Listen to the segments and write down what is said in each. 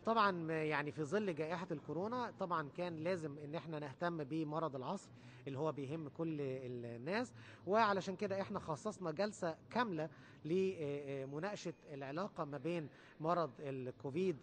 طبعا يعني في ظل جائحة الكورونا طبعا كان لازم ان احنا نهتم بمرض العصر اللي هو بيهم كل الناس وعلشان كده احنا خصصنا جلسة كاملة لمناقشة العلاقة ما بين مرض الكوفيد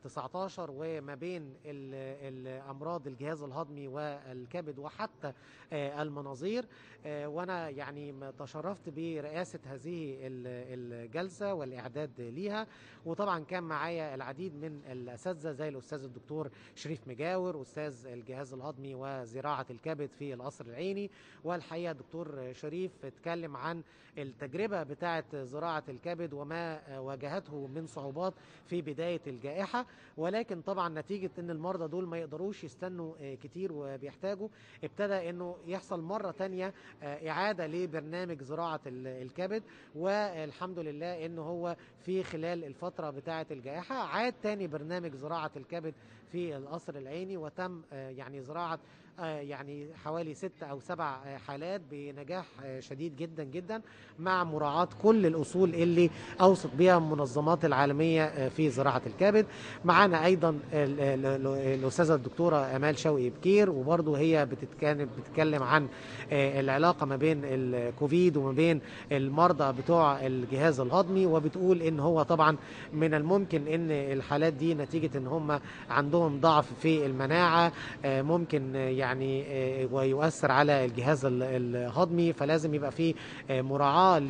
19 وما بين الامراض الجهاز الهضمي والكبد وحتى المناظير وانا يعني تشرفت برئاسه هذه الجلسه والاعداد ليها وطبعا كان معايا العديد من الاساتذه زي الاستاذ الدكتور شريف مجاور استاذ الجهاز الهضمي وزراعه الكبد في القصر العيني والحقيقه دكتور شريف اتكلم عن التجربه بتاعه زراعه الكبد وما واجهته من صعوبات في بدايه الجائحه ولكن طبعا نتيجه ان المرضى دول ما يقدروش يستنوا كتير وبيحتاجوا ابتدى انه يحصل مره تانية اعاده لبرنامج زراعه الكبد والحمد لله انه هو في خلال الفتره بتاعه الجائحه عاد تاني برنامج زراعه الكبد في القصر العيني وتم يعني زراعه يعني حوالي ست او سبع حالات بنجاح شديد جدا جدا مع مراعاة كل الاصول اللي اوصت بها المنظمات العالمية في زراعة الكبد معانا ايضا الاستاذة الدكتورة امال شوقي بكير وبرضه هي بتتكلم عن العلاقة ما بين الكوفيد وما بين المرضى بتوع الجهاز الهضمي وبتقول ان هو طبعا من الممكن ان الحالات دي نتيجة ان هم عندهم ضعف في المناعة ممكن يعني يعني ويؤثر على الجهاز الهضمي فلازم يبقى في مراعاة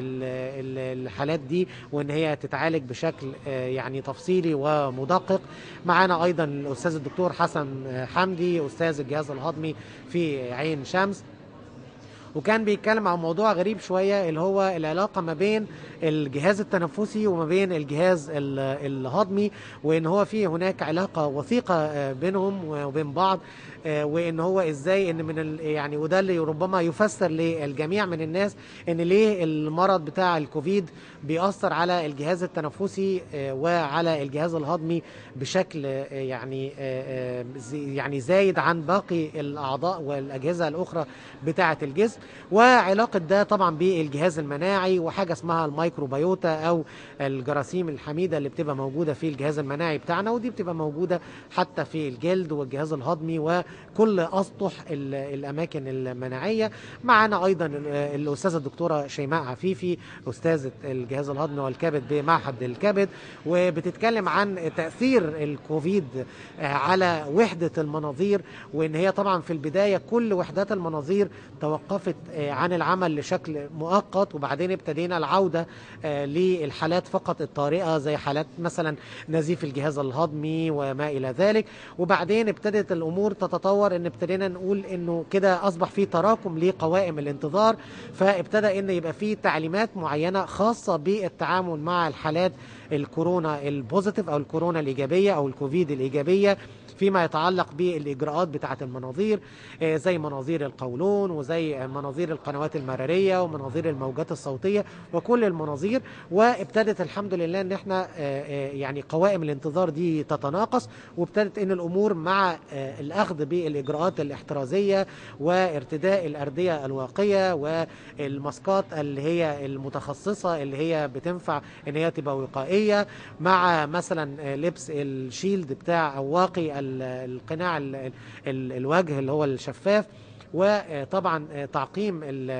للحالات دي وان هي تتعالج بشكل يعني تفصيلي ومدقق معانا ايضا الاستاذ الدكتور حسن حمدي استاذ الجهاز الهضمي في عين شمس وكان بيتكلم عن موضوع غريب شوية اللي هو العلاقة ما بين الجهاز التنفسي وما بين الجهاز الهضمي وان هو في هناك علاقة وثيقة بينهم وبين بعض وان هو ازاي ان من يعني وده اللي ربما يفسر للجميع من الناس ان ليه المرض بتاع الكوفيد بيأثر على الجهاز التنفسي وعلى الجهاز الهضمي بشكل يعني يعني زايد عن باقي الاعضاء والاجهزه الاخرى بتاعه الجسم وعلاقه ده طبعا بالجهاز المناعي وحاجه اسمها الميكروبيوتا او الجراثيم الحميده اللي بتبقى موجوده في الجهاز المناعي بتاعنا ودي بتبقى موجوده حتى في الجلد والجهاز الهضمي وكل اسطح الاماكن المناعيه معانا ايضا الاستاذه الدكتوره شيماء عفيفي استاذه الجهاز الهضمي والكبد بمعهد الكبد وبتتكلم عن تاثير الكوفيد على وحده المناظير وان هي طبعا في البدايه كل وحدات المناظير توقفت عن العمل لشكل مؤقت وبعدين ابتدينا العوده للحالات فقط الطارئه زي حالات مثلا نزيف الجهاز الهضمي وما الى ذلك وبعدين ابتدت الامور تتطور ان ابتدينا نقول انه كده اصبح في تراكم لقوائم الانتظار فابتدى ان يبقى في تعليمات معينه خاصه بالتعامل مع الحالات الكورونا البوزيتيف او الكورونا الايجابيه او الكوفيد الايجابيه فيما يتعلق بالاجراءات بتاعه المناظير زي مناظير القولون وزي مناظير القنوات المراريه ومناظير الموجات الصوتيه وكل المناظير وابتدت الحمد لله ان احنا يعني قوائم الانتظار دي تتناقص وابتدت ان الامور مع الاخذ بالاجراءات الاحترازيه وارتداء الارديه الواقيه والماسكات اللي هي المتخصصه اللي هي بتنفع ان هي تبقى وقائيه مع مثلا لبس الشيلد بتاع او واقي القناع الوجه اللي هو الشفاف وطبعا تعقيم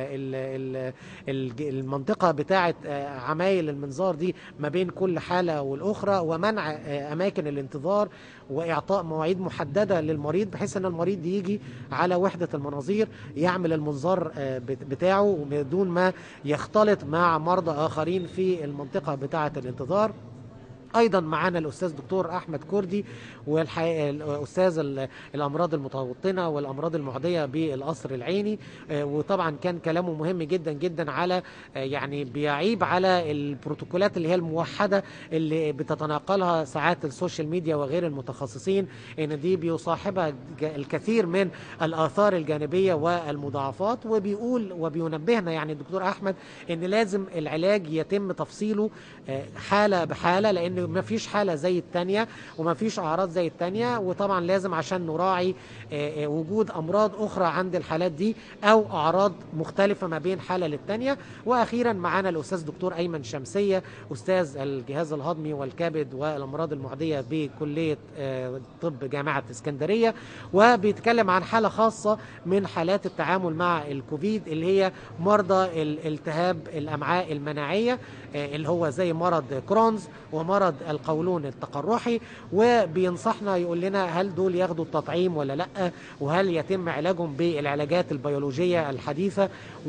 المنطقه بتاعه عمايل المنظار دي ما بين كل حاله والاخرى ومنع اماكن الانتظار واعطاء مواعيد محدده للمريض بحيث ان المريض يجي على وحده المناظير يعمل المنظار بتاعه بدون ما يختلط مع مرضى اخرين في المنطقه بتاعه الانتظار ايضا معانا الاستاذ دكتور احمد كردي والاستاذ الامراض المتوطنه والامراض المعديه بالقصر العيني وطبعا كان كلامه مهم جدا جدا على يعني بيعيب على البروتوكولات اللي هي الموحده اللي بتتناقلها ساعات السوشيال ميديا وغير المتخصصين ان دي بيصاحبها الكثير من الاثار الجانبيه والمضاعفات وبيقول وبينبهنا يعني الدكتور احمد ان لازم العلاج يتم تفصيله حاله بحاله لان ان ما فيش حاله زي التانية وما فيش اعراض زي التانية وطبعا لازم عشان نراعي آه، آه، وجود امراض اخرى عند الحالات دي او اعراض مختلفه ما بين حاله للتانية واخيرا معانا الاستاذ دكتور ايمن شمسيه استاذ الجهاز الهضمي والكبد والامراض المعديه بكليه آه، طب جامعه اسكندريه وبيتكلم عن حاله خاصه من حالات التعامل مع الكوفيد اللي هي مرضى الالتهاب الامعاء المناعيه آه، اللي هو زي مرض كرونز ومرض القولون التقرحي وبينصحنا يقول لنا هل دول ياخدوا التطعيم ولا لا وهل يتم علاجهم بالعلاجات البيولوجيه الحديثه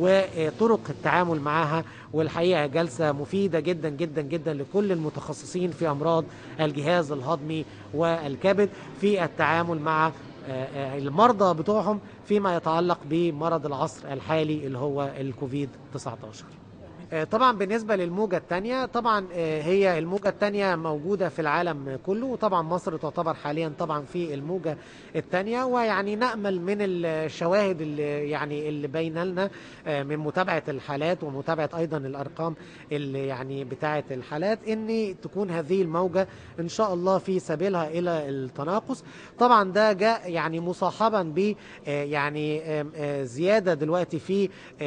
وطرق التعامل معها والحقيقه جلسه مفيده جدا جدا جدا لكل المتخصصين في امراض الجهاز الهضمي والكبد في التعامل مع آه، آه، المرضى بتوعهم فيما يتعلق بمرض العصر الحالي اللي هو الكوفيد 19 آه، طبعا بالنسبة للموجة الثانية طبعا آه، هي الموجة الثانية موجودة في العالم كله وطبعا مصر تعتبر حاليا طبعا في الموجة الثانية ويعني نأمل من الشواهد اللي يعني اللي باينه لنا آه، من متابعة الحالات ومتابعة أيضا الأرقام اللي يعني بتاعة الحالات إن تكون هذه الموجة إن شاء الله في سبيلها إلى التناقص طبعا ده جاء يعني مصاحبا ب آه، يعني آم، آه، زيادة دلوقتي في آه،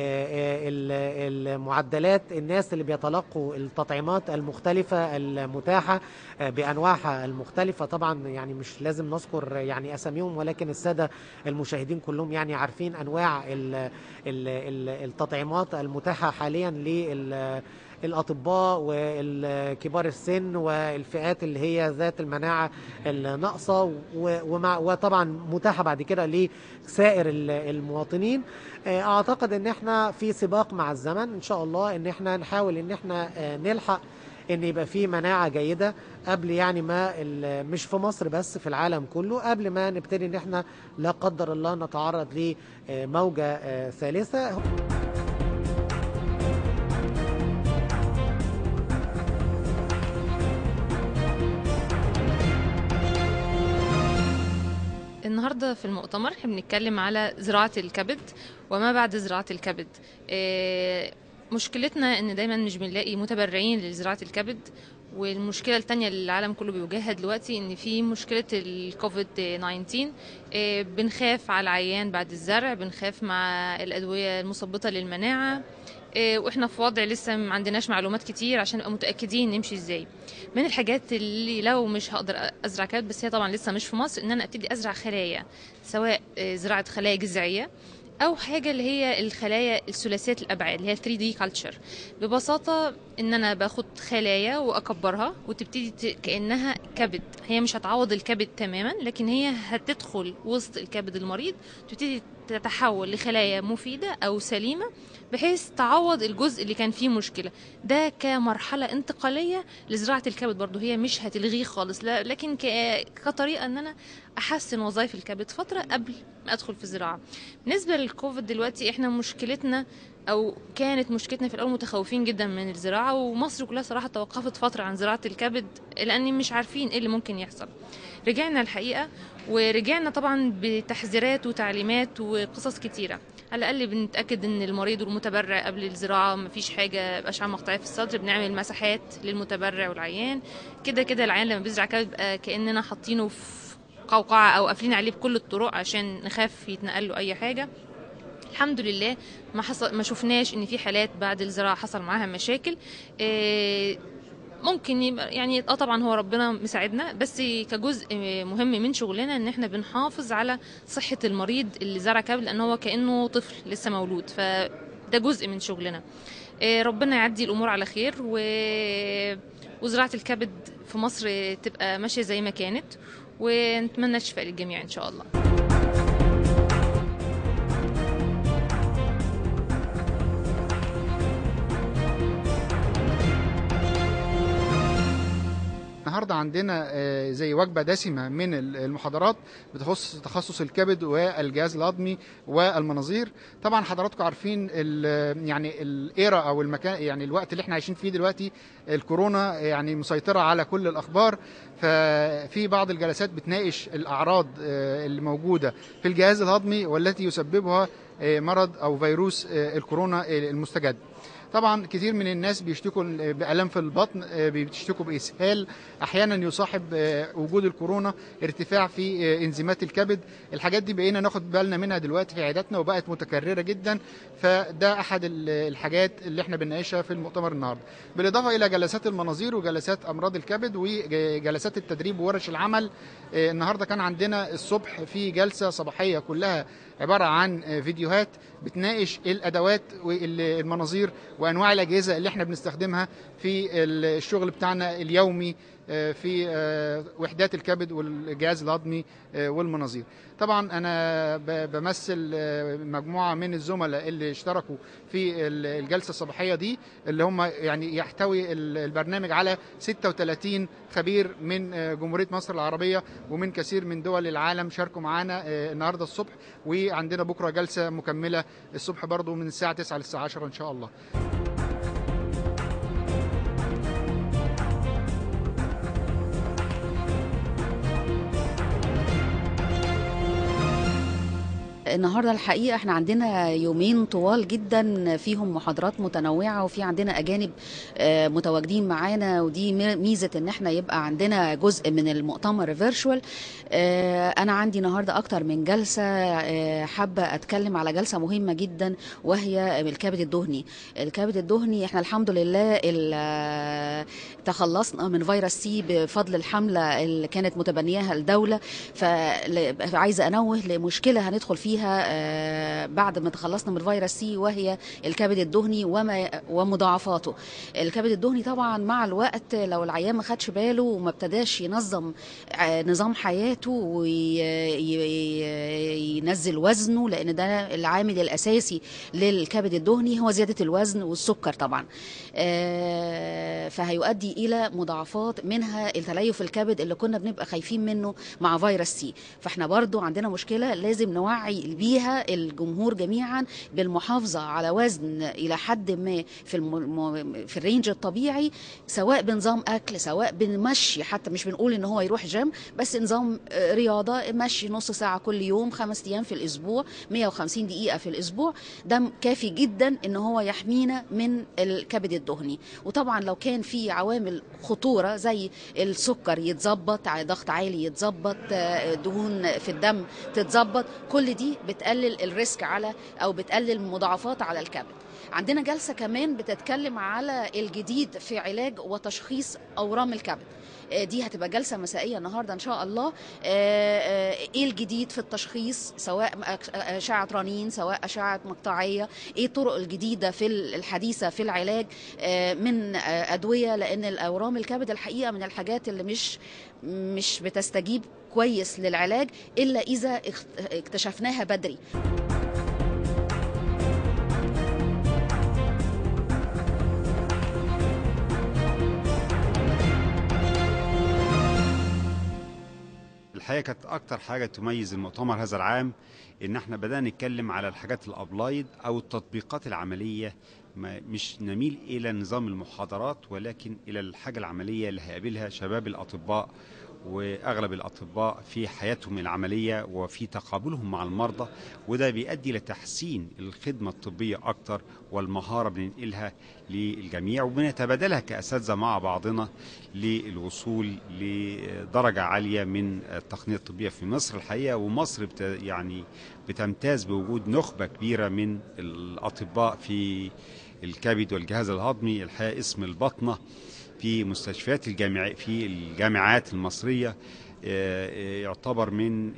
آه، ال- المعدلات الناس اللي بيتلقوا التطعيمات المختلفة المتاحة آه، بأنواعها المختلفة طبعا يعني مش لازم نذكر يعني أساميهم ولكن السادة المشاهدين كلهم يعني عارفين أنواع ال- ال- ال- التطعيمات المتاحة حاليا لل الأطباء والكبار السن والفئات اللي هي ذات المناعة الناقصة و- ومع وطبعا متاحة بعد كده لسائر ال- المواطنين آه، أعتقد إن إحنا في سباق مع الزمن إن شاء الله إن إحنا نحاول إن إحنا آه، نلحق ان يبقى في مناعه جيده قبل يعني ما ال- مش في مصر بس في العالم كله قبل ما نبتدي ان احنا لا قدر الله نتعرض لموجه آه، ثالثه النهارده في المؤتمر احنا بنتكلم على زراعة الكبد وما بعد زراعة الكبد إيه، مشكلتنا ان دايما مش بنلاقي متبرعين لزراعة الكبد والمشكلة التانية اللي العالم كله بيواجهها دلوقتي ان في مشكلة الكوفيد 19 إيه، بنخاف على العيان بعد الزرع بنخاف مع الأدوية المثبطة للمناعة إيه، واحنا في وضع لسه ما عندناش معلومات كتير عشان نبقى متأكدين نمشي ازاي من الحاجات اللي لو مش هقدر ازرع كبد بس هي طبعا لسه مش في مصر ان انا ابتدي ازرع خلايا سواء آه، زراعه خلايا جذعيه او حاجه اللي هي الخلايا الثلاثيه الابعاد اللي هي 3 دي كلتشر ببساطه ان انا باخد خلايا واكبرها وتبتدي ت- كانها كبد هي مش هتعوض الكبد تماما لكن هي هتدخل وسط الكبد المريض تبتدي تتحول لخلايا مفيده او سليمه بحيث تعوض الجزء اللي كان فيه مشكله ده كمرحله انتقاليه لزراعه الكبد برضو هي مش هتلغيه خالص لا لكن ك- كطريقه ان انا احسن وظائف الكبد فتره قبل ما ادخل في الزراعه بالنسبه للكوفيد دلوقتي احنا مشكلتنا او كانت مشكلتنا في الاول متخوفين جدا من الزراعه ومصر كلها صراحه توقفت فتره عن زراعه الكبد لان مش عارفين ايه اللي ممكن يحصل رجعنا الحقيقه ورجعنا طبعا بتحذيرات وتعليمات وقصص كتيره على الاقل بنتاكد ان المريض والمتبرع قبل الزراعه مفيش حاجه اشعه مقطعيه في الصدر بنعمل مساحات للمتبرع والعيان كده كده العيان لما بيزرع كبد بيبقى كاننا حاطينه في قوقعه او قافلين عليه بكل الطرق عشان نخاف يتنقل له اي حاجه الحمد لله ما حصل ما شفناش ان في حالات بعد الزراعه حصل معاها مشاكل إيه ممكن يبقى يعني اه طبعا هو ربنا مساعدنا بس كجزء مهم من شغلنا ان احنا بنحافظ على صحه المريض اللي زرع كبد لان هو كانه طفل لسه مولود فده جزء من شغلنا إيه ربنا يعدي الامور على خير و... وزراعه الكبد في مصر تبقى ماشيه زي ما كانت ونتمنى الشفاء للجميع ان شاء الله النهارده عندنا آه، زي وجبه دسمه من ال- المحاضرات بتخص تخصص الكبد والجهاز الهضمي والمناظير طبعا حضراتكم عارفين ال- يعني الايرا او المكان يعني الوقت اللي احنا عايشين فيه دلوقتي الكورونا يعني مسيطره على كل الاخبار ففي بعض الجلسات بتناقش الاعراض آه، اللي موجوده في الجهاز الهضمي والتي يسببها آه، مرض او فيروس آه، الكورونا المستجد طبعا كتير من الناس بيشتكوا بالام في البطن آه، بيشتكوا باسهال احيانا يصاحب آه، وجود الكورونا ارتفاع في آه، انزيمات الكبد الحاجات دي بقينا ناخد بالنا منها دلوقتي في عياداتنا وبقت متكرره جدا فده احد ال- الحاجات اللي احنا بنناقشها في المؤتمر النهارده بالاضافه الى جلسات المناظير وجلسات امراض الكبد وجلسات التدريب وورش العمل آه، النهارده كان عندنا الصبح في جلسه صباحيه كلها عباره عن آه، فيديوهات بتناقش الادوات والمناظير وانواع الاجهزه اللي احنا بنستخدمها في الشغل بتاعنا اليومي آه، في آه، وحدات الكبد والجهاز الهضمي آه، والمناظير طبعا انا ب- بمثل آه، مجموعه من الزملاء اللي اشتركوا في ال- الجلسه الصباحيه دي اللي هم يعني يحتوي ال- البرنامج على 36 خبير من آه، جمهوريه مصر العربيه ومن كثير من دول العالم شاركوا معانا آه، النهارده الصبح وعندنا بكره جلسه مكمله الصبح برضو من الساعه 9 للساعه 10 ان شاء الله النهارده الحقيقه احنا عندنا يومين طوال جدا فيهم محاضرات متنوعه وفي عندنا اجانب آه، متواجدين معانا ودي مي- ميزه ان احنا يبقى عندنا جزء من المؤتمر فيرتشوال انا عندي النهارده اكتر من جلسه آه، حابه اتكلم على جلسه مهمه جدا وهي الكبد الدهني الكبد الدهني احنا الحمد لله ال- آه، تخلصنا من فيروس سي بفضل الحمله اللي كانت متبنياها الدوله فعايزه انوه لمشكله هندخل فيها آه، بعد ما تخلصنا من فيروس سي وهي الكبد الدهني وما ومضاعفاته الكبد الدهني طبعا مع الوقت لو العيان ما خدش باله وما ابتداش ينظم آه، نظام حياته وينزل وزنه لان ده العامل الاساسي للكبد الدهني هو زياده الوزن والسكر طبعا آه، فهيؤدي الى مضاعفات منها التليف الكبد اللي كنا بنبقى خايفين منه مع فيروس سي فاحنا برضو عندنا مشكله لازم نوعي بيها الجمهور جميعا بالمحافظه على وزن الى حد ما في الم... في الرينج الطبيعي سواء بنظام اكل سواء بنمشي حتى مش بنقول ان هو يروح جيم بس نظام آه، رياضه مشي نص ساعه كل يوم خمس ايام في الاسبوع 150 دقيقه في الاسبوع ده كافي جدا ان هو يحمينا من الكبد الدهني وطبعا لو كان في عوامل خطوره زي السكر يتظبط ع- ضغط عالي يتظبط آه، دهون في الدم تتظبط كل دي بتقلل الريسك على او بتقلل المضاعفات على الكبد عندنا جلسه كمان بتتكلم على الجديد في علاج وتشخيص اورام الكبد آه، دي هتبقى جلسه مسائيه النهارده ان شاء الله آه، آه، ايه الجديد في التشخيص سواء أك- اشعه رنين سواء اشعه مقطعيه ايه الطرق الجديده في ال- الحديثه في العلاج آه، من آه، ادويه لان الاورام الكبد الحقيقه من الحاجات اللي مش مش بتستجيب كويس للعلاج الا اذا اخت- اكتشفناها بدري الحقيقه كانت اكتر حاجه تميز المؤتمر هذا العام ان احنا بدانا نتكلم على الحاجات الابلايد او التطبيقات العمليه ما مش نميل الى نظام المحاضرات ولكن الى الحاجه العمليه اللي هيقابلها شباب الاطباء واغلب الاطباء في حياتهم العمليه وفي تقابلهم مع المرضى وده بيؤدي لتحسين الخدمه الطبيه اكتر والمهاره بننقلها للجميع وبنتبادلها كاساتذه مع بعضنا للوصول لدرجه عاليه من التقنيه الطبيه في مصر الحقيقه ومصر بت يعني بتمتاز بوجود نخبه كبيره من الاطباء في الكبد والجهاز الهضمي الحقيقه اسم البطنه في مستشفيات الجامع في الجامعات المصريه آه، آه، يعتبر من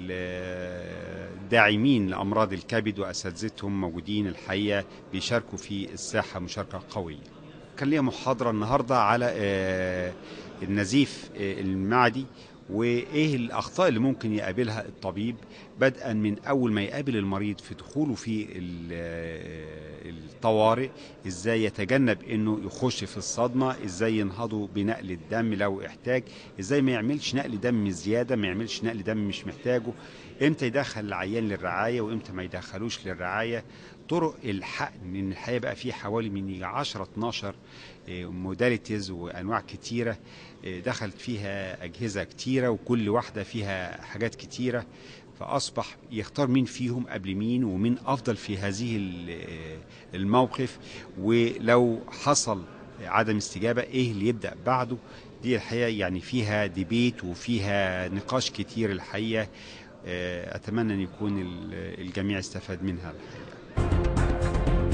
الداعمين لامراض الكبد واساتذتهم موجودين الحقيقه بيشاركوا في الساحه مشاركه قويه. كان ليا محاضره النهارده على آه، النزيف آه، المعدي وايه الاخطاء اللي ممكن يقابلها الطبيب بدءا من اول ما يقابل المريض في دخوله في ال- آه، الطوارئ ازاي يتجنب انه يخش في الصدمه ازاي ينهضه بنقل الدم لو احتاج ازاي ما يعملش نقل دم زياده ما يعملش نقل دم مش محتاجه امتى يدخل العيان للرعايه وامتى ما يدخلوش للرعايه طرق الحقن لان الحقيقه بقى في حوالي من 10 12 موداليتيز وانواع كتيره آه، دخلت فيها اجهزه كتيره وكل واحده فيها حاجات كتيره فاصبح يختار مين فيهم قبل مين ومين افضل في هذه ال- الموقف ولو حصل عدم استجابه ايه اللي يبدا بعده دي الحقيقه يعني فيها ديبيت وفيها نقاش كتير الحقيقه آه، اتمنى ان يكون ال- الجميع استفاد منها الحقيقه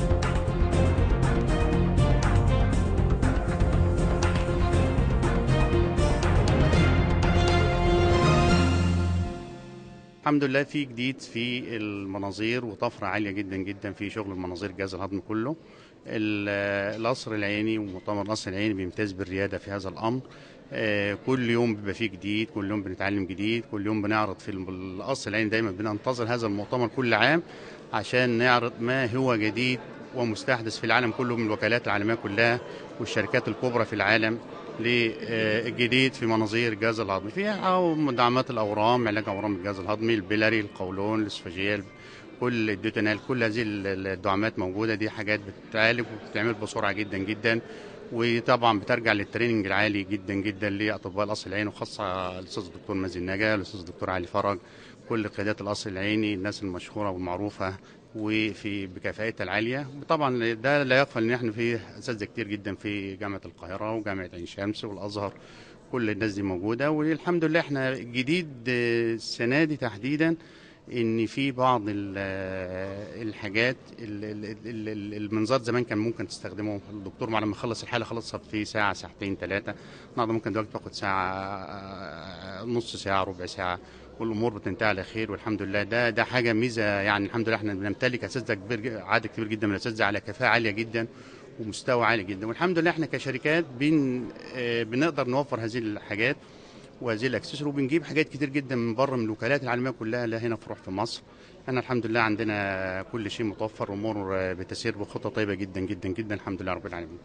الحمد لله في جديد في المناظير وطفره عاليه جدا جدا في شغل المناظير الجهاز الهضمي كله ال- القصر العيني ومؤتمر القصر العيني بيمتاز بالرياده في هذا الامر آه، كل يوم بيبقى فيه جديد كل يوم بنتعلم جديد كل يوم بنعرض في الم- القصر العيني دايما بننتظر هذا المؤتمر كل عام عشان نعرض ما هو جديد ومستحدث في العالم كله من الوكالات العالميه كلها والشركات الكبرى في العالم للجديد في مناظير الجهاز الهضمي فيها مدعمات الاورام علاج اورام الجهاز الهضمي البيلاري القولون الاسفاجيال كل الديتونال كل هذه ال- الدعامات موجوده دي حاجات بتتعالج وبتتعمل بسرعه جدا جدا وطبعا بترجع للتريننج العالي جدا جدا لاطباء القصر العيني وخاصه الاستاذ الدكتور مازن النجا الاستاذ الدكتور علي فرج كل قيادات القصر العيني الناس المشهوره والمعروفه وفي بكفاءتها العاليه وطبعا ده لا يغفل ان احنا في اساتذه كتير جدا في جامعه القاهره وجامعه عين شمس والازهر كل الناس دي موجوده والحمد لله احنا جديد آه، السنه دي تحديدا ان في بعض ال- آه، الحاجات ال- ال- ال- ال- المنظار زمان كان ممكن تستخدمه الدكتور بعد ما يخلص الحاله خلصها في ساعه ساعتين ثلاثه النهارده ممكن دلوقتي تاخد ساعه آه، نص ساعه ربع ساعه والامور بتنتهي على خير والحمد لله ده ده حاجه ميزه يعني الحمد لله احنا بنمتلك اساتذه كبير ج- عدد كبير جدا من الاساتذه على كفاءه عاليه جدا ومستوى عالي جدا والحمد لله احنا كشركات بن آه، بنقدر نوفر هذه الحاجات وهذه الاكسسوار وبنجيب حاجات كتير جدا من بره من الوكالات العالميه كلها اللي هنا فروع في مصر احنا الحمد لله عندنا كل شيء متوفر وامور آه، بتسير بخطه طيبه جدا جدا جدا الحمد لله رب العالمين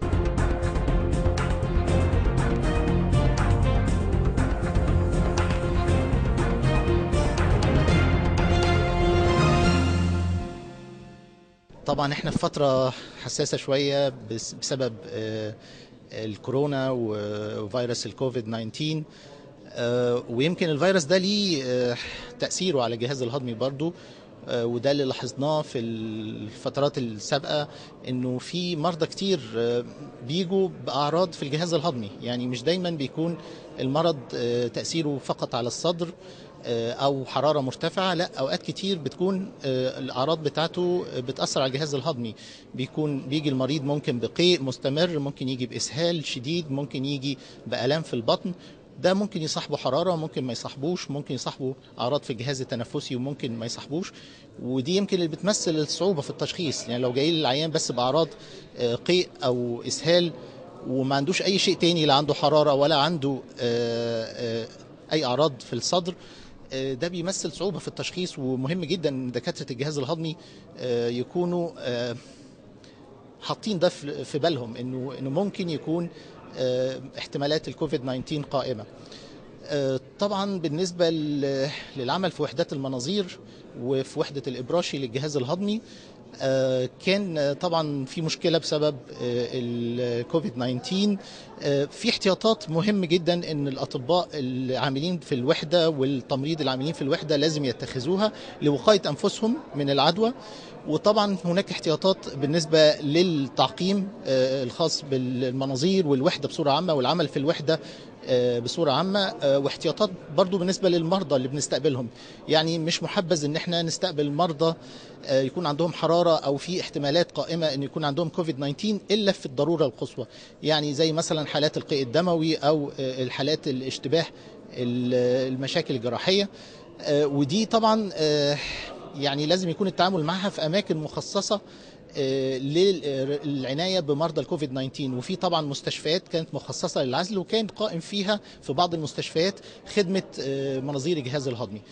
طبعا احنا في فترة حساسة شوية بس- بسبب آه، الكورونا وفيروس الكوفيد 19 آه، ويمكن الفيروس ده ليه آه، تأثيره على الجهاز الهضمي برضو آه، وده اللي لاحظناه في الفترات السابقة انه في مرضى كتير آه، بيجوا بأعراض في الجهاز الهضمي يعني مش دايما بيكون المرض آه، تأثيره فقط على الصدر آه، او حراره مرتفعه لا اوقات كتير بتكون آه، الاعراض بتاعته بتاثر على الجهاز الهضمي بيكون بيجي المريض ممكن بقيء مستمر ممكن يجي باسهال شديد ممكن يجي بالام في البطن ده ممكن يصاحبه حراره ممكن ما يصاحبوش ممكن يصاحبه اعراض في الجهاز التنفسي وممكن ما يصاحبوش ودي يمكن اللي بتمثل الصعوبه في التشخيص يعني لو جاي للعيان بس باعراض آه، قيء او اسهال وما عندوش اي شيء تاني لا عنده حراره ولا عنده آه، آه، اي اعراض في الصدر آه، ده بيمثل صعوبه في التشخيص ومهم جدا ان دكاتره الجهاز الهضمي آه، يكونوا آه، حاطين ده في في بالهم انه انه ممكن يكون آه، احتمالات الكوفيد 19 قائمه آه، طبعا بالنسبه ل- للعمل في وحدات المناظير وفي وحده الابراشي للجهاز الهضمي آه، كان آه، طبعا في مشكله بسبب آه، الكوفيد 19 آه، في احتياطات مهم جدا ان الاطباء العاملين في الوحده والتمريض العاملين في الوحده لازم يتخذوها لوقايه انفسهم من العدوى وطبعا هناك احتياطات بالنسبه للتعقيم آه، الخاص بالمناظير والوحده بصوره عامه والعمل في الوحده آه، بصوره عامه آه، واحتياطات برضو بالنسبه للمرضى اللي بنستقبلهم يعني مش محبذ ان احنا نستقبل مرضى آه، يكون عندهم حراره او في احتمالات قائمه ان يكون عندهم كوفيد 19 الا في الضروره القصوى يعني زي مثلا حالات القيء الدموي او آه، الحالات الاشتباه ال- المشاكل الجراحيه آه، ودي طبعا آه، يعني لازم يكون التعامل معها في اماكن مخصصه آه، للعنايه بمرضى الكوفيد 19 وفي طبعا مستشفيات كانت مخصصه للعزل وكان قائم فيها في بعض المستشفيات خدمه آه، مناظير الجهاز الهضمي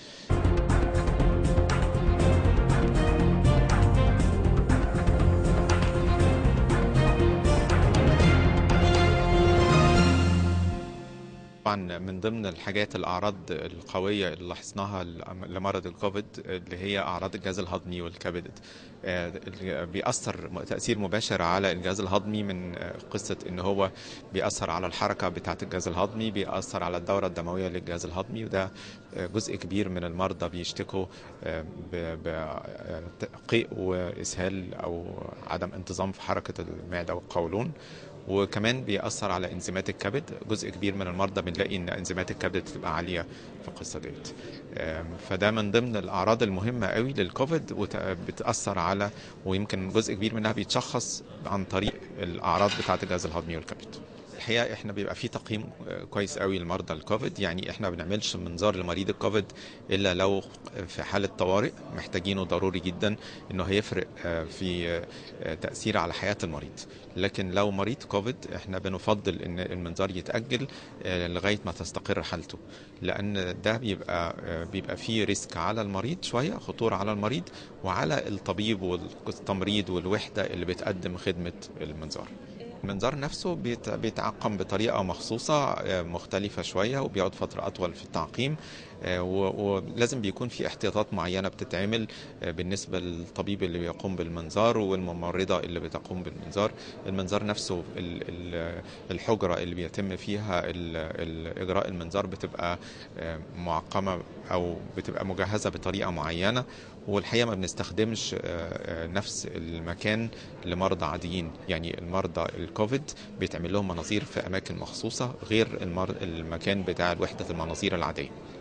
طبعا من ضمن الحاجات الاعراض القويه اللي لاحظناها لمرض الكوفيد اللي هي اعراض الجهاز الهضمي والكبد آه، اللي بيأثر تأثير مباشر على الجهاز الهضمي من آه، قصة إن هو بيأثر على الحركة بتاعة الجهاز الهضمي بيأثر على الدورة الدموية للجهاز الهضمي وده آه، جزء كبير من المرضى بيشتكوا آه، ب- بقيء وإسهال أو عدم انتظام في حركة المعدة والقولون وكمان بيأثر على انزيمات الكبد جزء كبير من المرضى بنلاقي ان انزيمات الكبد بتبقى عاليه في القصه ديت آم، فده من ضمن الاعراض المهمه قوي للكوفيد وبتاثر على ويمكن جزء كبير منها بيتشخص عن طريق الاعراض بتاعه الجهاز الهضمي والكبد الحقيقه احنا بيبقى في تقييم آه، كويس قوي لمرضى الكوفيد يعني احنا ما بنعملش منظار لمريض الكوفيد الا لو في حاله طوارئ محتاجينه ضروري جدا انه هيفرق آه، في آه، تاثير على حياه المريض لكن لو مريض كوفيد احنا بنفضل ان المنظار يتاجل آه، لغايه ما تستقر حالته لان ده بيبقى آه، بيبقى فيه ريسك على المريض شويه خطوره على المريض وعلى الطبيب والتمريض والوحده اللي بتقدم خدمه المنظار المنظار نفسه بيت- بيتعقم بطريقة مخصوصة آه، مختلفة شوية وبيقعد فترة أطول في التعقيم آه، و- ولازم بيكون في احتياطات معينة بتتعمل آه، بالنسبة للطبيب اللي بيقوم بالمنظار والممرضة اللي بتقوم بالمنظار المنظار نفسه ال- ال- الحجرة اللي بيتم فيها ال- ال- إجراء المنظار بتبقى آه، معقمة أو بتبقى مجهزة بطريقة معينة والحقيقة ما بنستخدمش آه، آه، نفس المكان لمرضى عاديين يعني المرضى الكوفيد بيتعمل لهم مناظير في أماكن مخصوصة غير المر... المكان بتاع وحدة المناظير العادية